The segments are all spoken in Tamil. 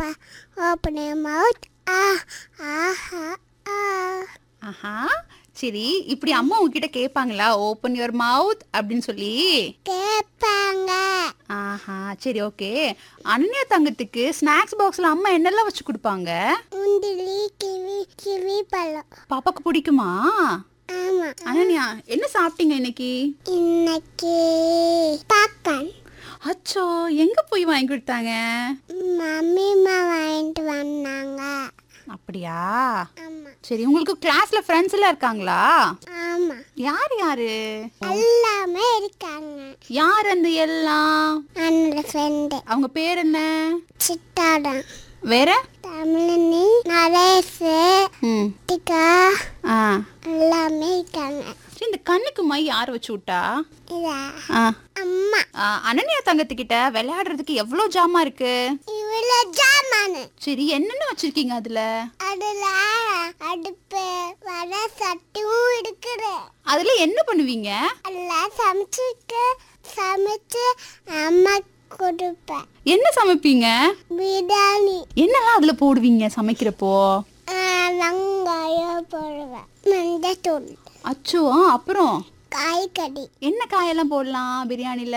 Papa, open your mouth. Ah, ah, ah, ah. ஆஹா சரி இப்படி அம்மா உங்ககிட்ட கேட்பாங்களா ஓப்பன் யுவர் மவுத் அப்படின்னு சொல்லி கேட்பாங்க ஆஹா சரி ஓகே அனன்யா தங்கத்துக்கு ஸ்நாக்ஸ் பாக்ஸ்ல அம்மா என்னெல்லாம் வச்சு கொடுப்பாங்க முந்திரி கிவி கிவி பழம் பாப்பாக்கு பிடிக்குமா ஆமா அனன்யா என்ன சாப்பிட்டீங்க இன்னைக்கு இன்னைக்கு பாப்பான் அச்சோ எங்க போய் வாங்கி கொடுத்தாங்க மம்மிமா வாங்கிட்டு வந்தாங்க அப்படியா ஆமா சரி உங்களுக்கு கிளாஸ்ல ஃப்ரெண்ட்ஸ் எல்லாம் இருக்காங்களா ஆமா யார் யாரு எல்லாமே இருக்காங்க யார் அந்த எல்லாம் என்னோட ஃப்ரெண்டு அவங்க பேர் என்ன சித்தாடம் வேற தமிழினி நரேஷு ம் டிகா ஆ எல்லாமே இருக்காங்க சரி இந்த கண்ணுக்கு மை யார் வச்சு விட்டா இதா ஆ அம்மா ஆ, அனன்யா தங்கத்துக்கிட்ட விளையாடுறதுக்கு எவ்வளோ ஜாமா இருக்கு இவ்வளோ ஜாமானு சரி என்னென்ன வச்சிருக்கீங்க அதுல அதுல அடுப்பு வர சட்டியும் இருக்குது அதுல என்ன பண்ணுவீங்க எல்லாம் சமைச்சுட்டு சமைச்சு அம்மா கொடுப்பேன் என்ன சமைப்பீங்க பிரியாணி என்னெல்லாம் அதுல போடுவீங்க சமைக்கிறப்போ ஆ, வெங்காயம் போடுவேன் மஞ்சத்தூள் அச்சோ ஆ, அப்புறம் காய்கறி என்ன காயெல்லாம் போடலாம் பிரியாணில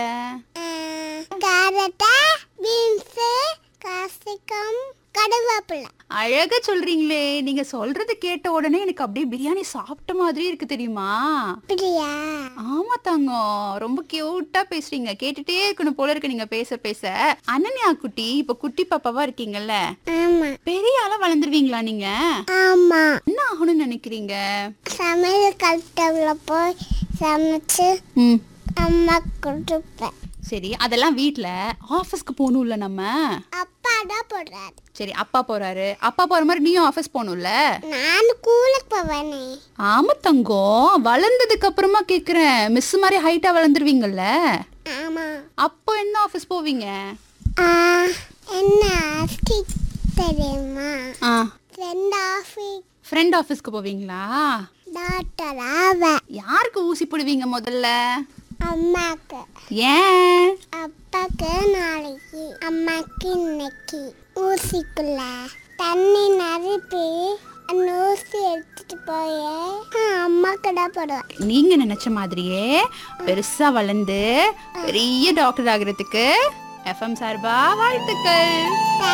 கேரட்டா பீன்ஸு காசிக்கம் கடுவேப்பிலை அழகா சொல்றீங்களே நீங்க சொல்றது கேட்ட உடனே எனக்கு அப்படியே பிரியாணி சாப்பிட்ட மாதிரி இருக்கு தெரியுமா அப்படியா ஆமா தங்கம் ரொம்ப கியூட்டா பேசுறீங்க கேட்டுட்டே இருக்கணும் போல இருக்கு நீங்க பேச பேச அனன்யா குட்டி இப்ப குட்டி பாப்பாவா இருக்கீங்கல்ல ஆமா பெரிய ஆளா வளர்ந்துருவீங்களா நீங்க ஆமா என்ன ஆகணும்னு நினைக்கிறீங்க சமையல் கட்டவுல போய் சமைச்சு ம் அம்மா கொடுப்பேன் சரி அதெல்லாம் வீட்ல ஆபீஸ்க்கு போகணும்ல நம்ம அப்பா தான் போடுறாரு சரி அப்பா போறாரு அப்பா போற மாதிரி நீயும் ஆபீஸ் போகணும்ல நான் கூலுக்கு போவேனே ஆமா தங்கம் வளர்ந்ததுக்கு அப்புறமா கேக்குறேன் மிஸ் மாதிரி ஹைட்டா வளர்ந்துருவீங்கல்ல ஆமா அப்போ என்ன ஆபீஸ் போவீங்க ஆ, என்ன ஆஸ்தி தெரியுமா ஆ ரெண்டு ஆஃபீஸ் ஃப்ரெண்ட் ஆபீஸ்க்கு போவீங்களா டாக்டர் ஆவ யாருக்கு ஊசி போடுவீங்க முதல்ல அம்மாக்கு ஏன் அப்பாக்கு நாளைக்கு அம்மாக்கு இன்னைக்கு ஊசிக்குள்ள தண்ணி நிரப்பி அந்த ஊசி எடுத்துட்டு போய் அம்மாக்கு தான் போடுவேன் நீங்க நினைச்ச மாதிரியே பெருசா வளர்ந்து பெரிய டாக்டர் ஆகுறதுக்கு எஃப்எம் சார்பா வாழ்த்துக்கள்